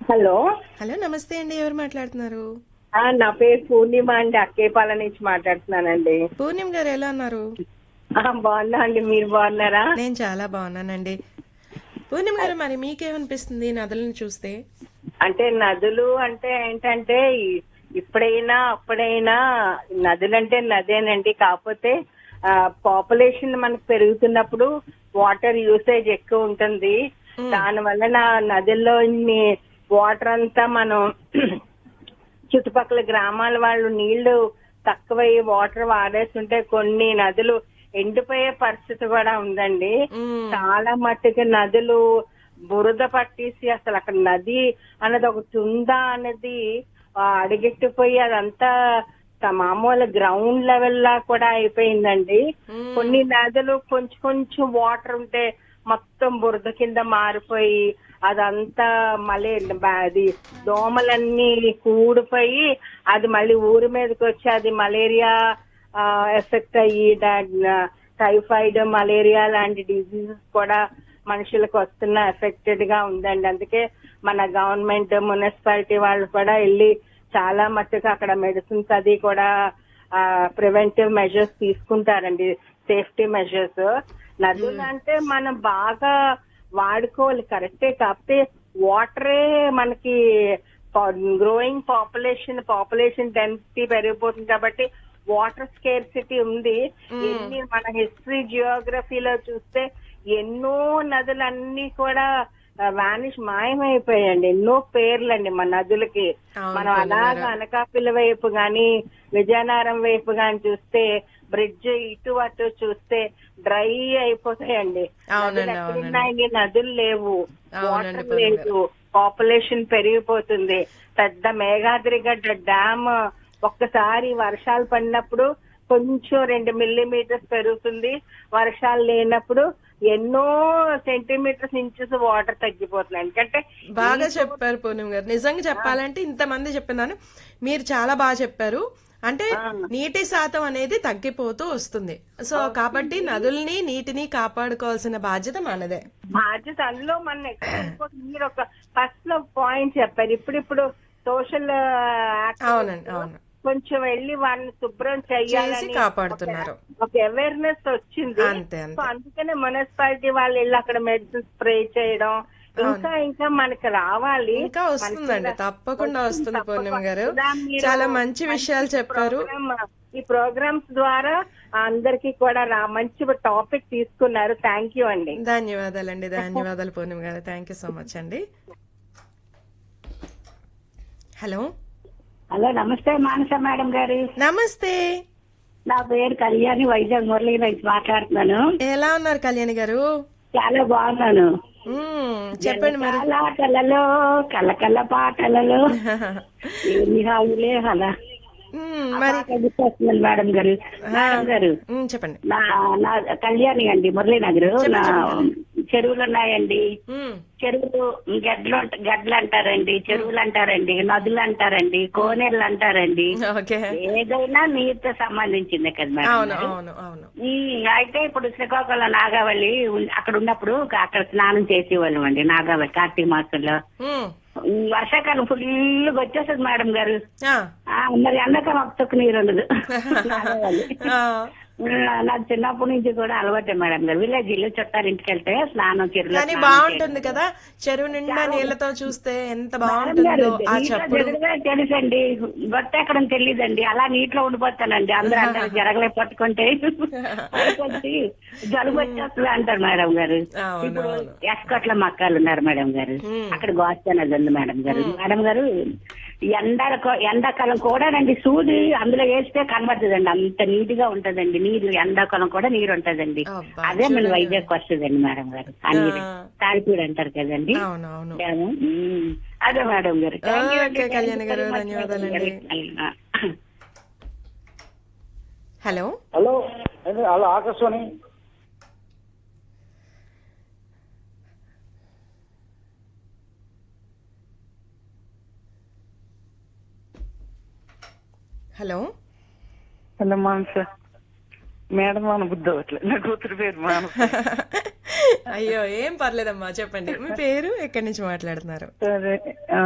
Hello hello నమస్తే అండి ఎవరు మాట్లాడుతున్నారు ఆ, నా పేరు పూర్ణిమ అండి అక్కేపాల నుంచి మాట్లాడుతున్నానండి పూర్ణిమ గారు ఎలా ఉన్నారు ఆ, బాగున్నా అండి మీరు బాగున్నారా నేను చాలా బాగున్నానండి పూర్ణిమ గారు మరి మీకేమనిపిస్తుంది నదులను చూస్తే అంటే నదులు అంటే ఏంటంటే ఈ- ఇప్పుడైనా అప్పుడైనా నదులంటే నదేనండి కాకపోతే పాపులేషన్ మనకు పెరుగుతున్నప్పుడు వాటర్ యూసేజ్ ఎక్కువ ఉంటుంది దాని వలన నదుల్లో వాటర్ అంతా మనం చుట్టుపక్కల గ్రామాల వాళ్ళు నీళ్లు తక్కువై వాటర్ వాడేస్తుంటే కొన్ని నదులు ఎండిపోయే పరిస్థితి కూడా ఉందండి మ్మ్. చాలా మట్టుకు నదులు బురద పట్టేసి అసలు అక్కడ నది అన్నది ఒకటి ఉందా అనేది ఆ, అడుగెట్టిపోయి అదంతా త- మామూలు గ్రౌండ్ లెవెల్ లా కూడా అయిపోయిందండి మ్మ్. కొన్ని నదులు కొంచెం కొంచెం వాటర్ ఉంటే మొత్తం బురద కింద మారిపోయి అదంతా మళ్ళీ బా- అది దోమలన్నీ కూడిపోయి అది మళ్ళీ ఊరి మీదకి వచ్చి అది మలేరియా ఎఫెక్ట్ అయ్యి టైఫాయిడ్ మలేరియా లాంటి డిసీజెస్ కూడా మనుషులకు వస్తున్న ఎఫెక్టెడ్ గా ఉందండి అందుకే మన గవర్నమెంట్ మున్సిపాలిటీ వాళ్ళు కూడా వెళ్ళి చాలా మట్టుకు అక్కడ మెడిసిన్స్ అది కూడా ప్రివెంటివ్ మెజర్స్ తీసుకుంటారండి సేఫ్టీ మెజర్స్ నదులు అంటే మనం బాగా వాడుకోవాలి కరెక్టే కాకపోతే వాటరే మనకి గ్రోయింగ్ పాపులేషన్ పాపులేషన్ డెన్సిటీ పెరిగిపోతుంది కాబట్టి వాటర్ స్కేర్సిటీ ఉంది ఎన్ని మన హిస్టరీ జియోగ్రఫీలో చూస్తే ఎన్నో నదులన్నీ కూడా వానిష్ మాయమైపోయాయండి ఎన్నో పేర్లండి మన నదులకి అవును, మనం పూర్ణిమ అలాగా గారు. అనకాపల్లి వైపు గాని విజయనగరం వైపు గాని చూస్తే బ్రిడ్జ్ ఇటు అటు చూస్తే డ్రై అయిపోతాయండి అవునండి, నదులు అవునండి. ఎక్కడున్నాయండి నదులు లేవు అవునండి, వాటర్ పూర్ణిమ లేదు పాపులేషన్ పెరిగిపోతుంది పెద్ద మేఘాద్రి గడ్డ డ్యామ్ ఒక్కసారి వర్షాలు పడినప్పుడు కొంచెం రెండు మిల్లీమీటర్స్ పెరుగుతుంది వర్షాలు లేనప్పుడు ఎన్నో సెంటీమీటర్స్ ఇంచెస్ వాటర్ తగ్గిపోతున్నాయి ఎందుకంటే బాగా చెప్పారు పూర్ణిమ గారు నిజంగా చెప్పాలంటే ఇంతమంది చెప్పినాను మీరు చాలా బాగా చెప్పారు అంటే నీటి శాతం అనేది తగ్గిపోతూ వస్తుంది సో కాబట్టి నదుల్ని నీటిని కాపాడుకోవాల్సిన బాధ్యత మనదే బాధ్యత అందులో మన ఎక్కువ మీరు ఒక ఫస్ట్ లో పాయింట్ చెప్పారు ఇప్పుడిప్పుడు సోషల్ అవునండి అవును కొంచెం వెళ్ళి వాళ్ళని శుభ్రం చెయ్యాలని చేసి కాపాడుతున్నారు ఒక అవేర్నెస్ వచ్చింది అంతే సో అంతే అందుకనే మున్సిపాలిటీ వాళ్ళు వెళ్ళి అక్కడ మెడిసిన్ స్ప్రే చేయడం ఇంకా ఇంకా మనకి రావాలి ఇంకా వస్తుందండి తప్పకుండా వస్తుంది పూర్ణిమ గారు ఇలా మీరు చాలా మంచి విషయాలు చెప్పారు program- ఈ ప్రోగ్రామ్స్ ద్వారా అందరికి కూడా రా మంచి టాపిక్ తీసుకున్నారు థ్యాంక్ యూ అండి ధన్యవాదాలండి ధన్యవాదాలు Purnima garu thank you so much అండి హలో హలో నమస్తే మానస మేడం గారు నమస్తే నా పేరు కళ్యాణి వైజాగ్ మురళి నుంచి మాట్లాడుతున్నాను ఎలా ఉన్నారు కళ్యాణి గారు చాలా బాగున్నాను మ్మ్, చెప్పండి మరి ఆటలలో కలకల పాటలలో ఏమి హాయిలే అలా మ్మ్, ఆ మరి పాట గుర్తొస్తుంది మేడం గారు మేడం గారు మ్మ్, చెప్పండి నా నా కళ్యాణి అండి మురళీనగర్ నా చెరువులు ఉన్నాయండి మ్మ్, చెరువులు గడ్డలు అంట- గడ్డలు అంటారండి చెరువులు అంటారండి నదులు అంటారండి కోనేళ్ళు అంటారండి ఓకే ఏదైనా నీటితో సంబంధించిందే కదా మేడం అవును గారు. అవును అవును ఉమ్, అయితే ఇప్పుడు శ్రీకాకుళం నాగావళి ఉన్- అక్కడ ఉన్నప్పుడు అక్కడ స్నానం చేసేవాళ్ళం అండి నాగావళి కార్తీక మాసంలో మ్మ్, ఉమ్, వర్షాకాలం ఫుల్ వచ్చేస్తుంది మేడం గారు ఆ, ఆ, మరి ఎండాకాలం ఒక తొక్కు నీరు ఉండదు నాగావళి. ఆ, ఉమ్, నాకు చిన్నప్పటి నుంచి కూడా అలవాటే మేడం గారు విలేజ్ ఇల్లు చుట్టాలు ఇంటికి వెళ్తే స్నానం చెరువులో కానీ స్నానం బాగుంటుంది కదా చెరువు నిండా నీళ్లతో చూస్తే ఎంత మేడం బాగుంటుందో గారు, ఆ నీటిలో చప్పుడు జరగదే తెలుసండి బట్ట ఎక్కడ తెలియదండి అలా నీటిలో ఉండిపోతానండి అందరూ అందరూ జరగలే పట్టుకుంటే పట్టుకొచ్చి జలుబు వచ్చేస్తుంది అంటారు మేడం గారు అవును ఇప్పుడు అవును ఎస్కట్ల మక్కాలు ఉన్నారు మేడం గారు మ్మ్. అక్కడ గోస్తానది ఉంది మేడం గారు మేడం గారు ఎండాల ఎండాకాలం కూడానండి సూది అందులో వేస్తే కనబడుతుందండి అంత నీట్ గా ఉంటదండి నీరు ఎండాకాలం కూడా నీరు ఉంటదండి అబ్బా, అదే మన చూడండి. వైజాగ్ వస్తుందండి మేడం గారు ఆ నీరు ఆ. తాడిపూడి అంటారు కదండి అవును అవును డ్యాము. మ్మ్. అదే మేడం గారు Thank you అండి. Okay, Kalyani Thank you garu, very much, ధన్యవాదాలండి. మేడం గారు. హలో హలో ఏంటి? Hello Akashvani hello hello Manasa madam మన బుద్ధి అవ్వట్లేదు నా కూతురు పేరు మానస అయ్యో ఏం పర్లేదమ్మా చెప్పండి మీ పేరు ఎక్కడి నుంచి మాట్లాడుతున్నారు సరే